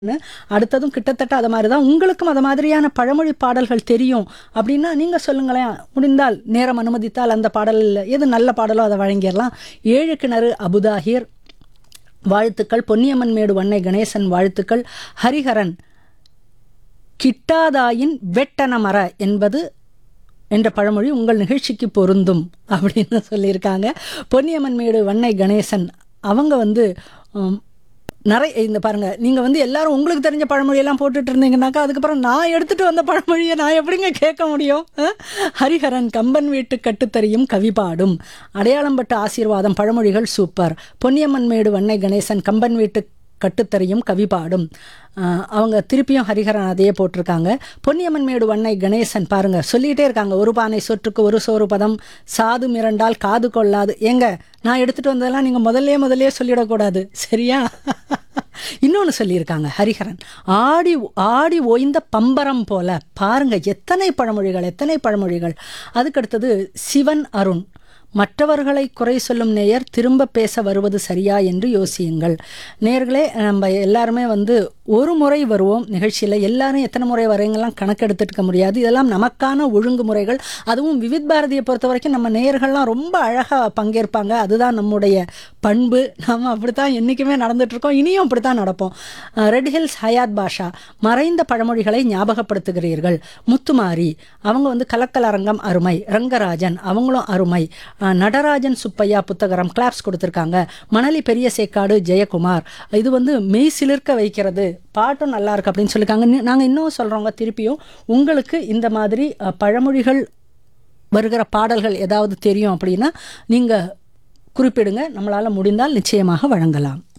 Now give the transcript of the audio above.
அடுத்ததும் கிட்டத்தட்ட அது மாதிரி தான் உங்களுக்கும் அது மாதிரியான பழமொழி பாடல்கள் தெரியும் அப்படின்னா நீங்கள் சொல்லுங்களேன் முடிந்தால் நேரம் அனுமதித்தால் அந்த பாடல் எது நல்ல பாடலோ அதை வழங்கிடலாம் ஏழு கிணறு அபுதாஹிர் வாழ்த்துக்கள் பொன்னியம்மன் மேடு வண்ணை கணேசன் வாழ்த்துக்கள் ஹரிஹரன் கிட்டாதாயின் வெட்டன மர என்பது என்ற பழமொழி உங்கள் நிகழ்ச்சிக்கு பொருந்தும் அப்படின்னு சொல்லியிருக்காங்க பொன்னியம்மன் மேடு வண்ணை கணேசன் அவங்க வந்து உம், நிறைய இந்த பாருங்க நீங்கள் வந்து எல்லாரும் உங்களுக்கு தெரிஞ்ச பழமொழியெல்லாம் போட்டுட்டு இருந்தீங்கன்னாக்கா அதுக்கப்புறம் நான் எடுத்துகிட்டு வந்த பழமொழியை நான் எப்படிங்க கேட்க முடியும் அஹ்? ஹரிஹரன் கம்பன் வீட்டு கட்டுத்தறியும் கவி பாடும் அடையாளம் பட்ட ஆசீர்வாதம் பழமொழிகள் சூப்பர் பொன்னியம்மன் மேடு வண்ணை கணேசன் கம்பன் வீட்டு கட்டுத்தறியும் கவி பாடும் அஹ் அவங்க திருப்பியும் ஹரிஹரன் அதையே போட்டிருக்காங்க பொன்னியம்மன் மேடு வண்ணை கணேசன் பாருங்க சொல்லிக்கிட்டே இருக்காங்க ஒரு பானை சொற்றுக்கு ஒரு சோறு பதம் சாது மிரண்டால் காது கொள்ளாது ஏங்க நான் எடுத்துட்டு வந்ததெல்லாம் நீங்கள் முதல்லே முதல்லே சொல்லிடக்கூடாது சரியா இன்னொன்று சொல்லியிருக்காங்க ஹரிஹரன் ஆடி ஆடி ஓய்ந்த பம்பரம் போல பாருங்க எத்தனை பழமொழிகள் எத்தனை பழமொழிகள் அதுக்கடுத்தது சிவன் அருண் மற்றவர்களை குறை சொல்லும் நேயர் திரும்ப பேச வருவது சரியா என்று யோசியுங்கள் நேயர்களே நம்ம எல்லாருமே வந்து ஒரு முறை வருவோம் நிகழ்ச்சியில் எல்லாரும் எத்தனை முறை வரீங்கலாம் கணக்கெடுத்துக்க முடியாது இதெல்லாம் நமக்கான ஒழுங்குமுறைகள் அதுவும் விவித் பாரதியை பொறுத்த வரைக்கும் நம்ம நேயர்கள்லாம் ரொம்ப அழகாக பங்கேற்பாங்க அதுதான் நம்முடைய பண்பு நம்ம அப்படித்தான் என்றைக்குமே நடந்துட்டு இருக்கோம் இனியும் அப்படித்தான் நடப்போம் அஹ் ரெட் ஹில்ஸ் ஹயாத் பாஷா மறைந்த பழமொழிகளை ஞாபகப்படுத்துகிறீர்கள் முத்துமாரி அவங்க வந்து கலக்கல் அரங்கம் அருமை ரங்கராஜன் அவங்களும் அருமை அஹ் நடராஜன் சுப்பையா புத்தகரம் கிளாப்ஸ் கொடுத்துருக்காங்க மணலி பெரிய சேக்காடு ஜெயக்குமார் இது வந்து மெய் சிலிர்க்க வைக்கிறது பாட்டும் நல்லா இருக்கு அப்படின்னு சொல்லியிருக்காங்க நாங்கள் இன்னும் சொல்கிறோங்க திருப்பியும் உங்களுக்கு இந்த மாதிரி அஹ், பழமொழிகள் வருகிற பாடல்கள் ஏதாவது தெரியும் அப்படின்னா நீங்கள் குறிப்பிடுங்க நம்மளால் முடிந்தால் நிச்சயமாக வழங்கலாம்